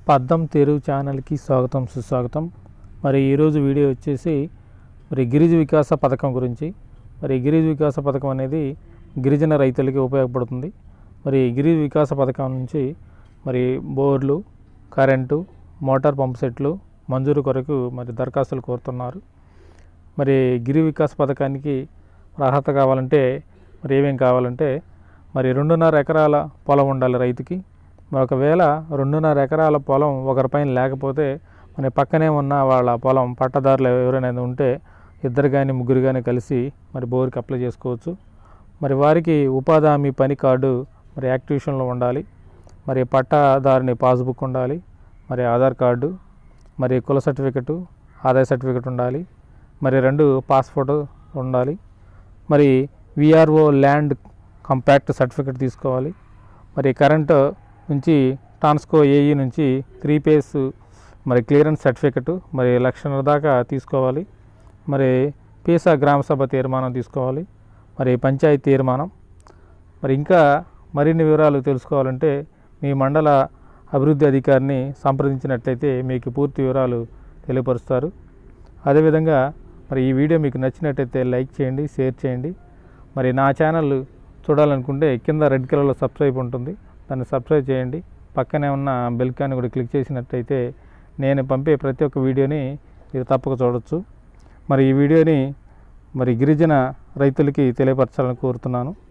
పద్దం తెరువు ఛానల్కి స్వాగతం సుస్వాగతం మరి ఈరోజు వీడియో వచ్చేసి మరి గిరిజ వికాస పథకం గురించి మరి గిరిజ వికాస పథకం అనేది గిరిజన రైతులకి ఉపయోగపడుతుంది మరి గిరిజ వికాస పథకం నుంచి మరి బోర్లు కరెంటు మోటార్ పంప్ సెట్లు మంజూరు కొరకు మరి దరఖాస్తులు కోరుతున్నారు మరి గిరి వికాస్ పథకానికి అర్హత కావాలంటే మరి ఏమేం కావాలంటే మరి రెండున్నర ఎకరాల పొలం ఉండాలి రైతుకి మరి ఒకవేళ రెండున్నర ఎకరాల పొలం ఒకరిపైన లేకపోతే మన పక్కనే ఉన్న వాళ్ళ పొలం పట్టదారులు ఎవరైనా ఉంటే ఇద్దరు కానీ ముగ్గురు కానీ కలిసి మరి బోర్కి అప్లై చేసుకోవచ్చు మరి వారికి ఉపాధి హామీ పని కార్డు మరి యాక్టివేషన్లో ఉండాలి మరి పట్టాదారుని పాస్బుక్ ఉండాలి మరి ఆధార్ కార్డు మరి కుల సర్టిఫికెట్ ఆదాయ సర్టిఫికెట్ ఉండాలి మరి రెండు పాస్పోర్ట్ ఉండాలి మరి విఆర్ఓ ల్యాండ్ కంపాక్ట్ సర్టిఫికెట్ తీసుకోవాలి మరి కరెంటు నుంచి ట్రాన్స్కో ఏఈ నుంచి త్రీ పేస్ మరి క్లియరెన్స్ సర్టిఫికెట్ మరి లక్షన్నర దాకా తీసుకోవాలి మరి పీసా గ్రామ సభ తీర్మానం తీసుకోవాలి మరి పంచాయతీ తీర్మానం మరి ఇంకా మరిన్ని వివరాలు తెలుసుకోవాలంటే మీ మండల అభివృద్ధి అధికారిని సంప్రదించినట్లయితే మీకు పూర్తి వివరాలు తెలియపరుస్తారు అదేవిధంగా మరి ఈ వీడియో మీకు నచ్చినట్టయితే లైక్ చేయండి షేర్ చేయండి మరి నా ఛానల్ చూడాలనుకుంటే కింద రెడ్ కలర్లో సబ్స్క్రైబ్ ఉంటుంది దాన్ని సబ్స్క్రైబ్ చేయండి పక్కనే ఉన్న బెల్ కాన్ కూడా క్లిక్ చేసినట్టయితే నేను పంపే ప్రతి ఒక్క వీడియోని మీరు తప్పక చూడొచ్చు మరి ఈ వీడియోని మరి గిరిజన రైతులకి తెలియపరచాలని కోరుతున్నాను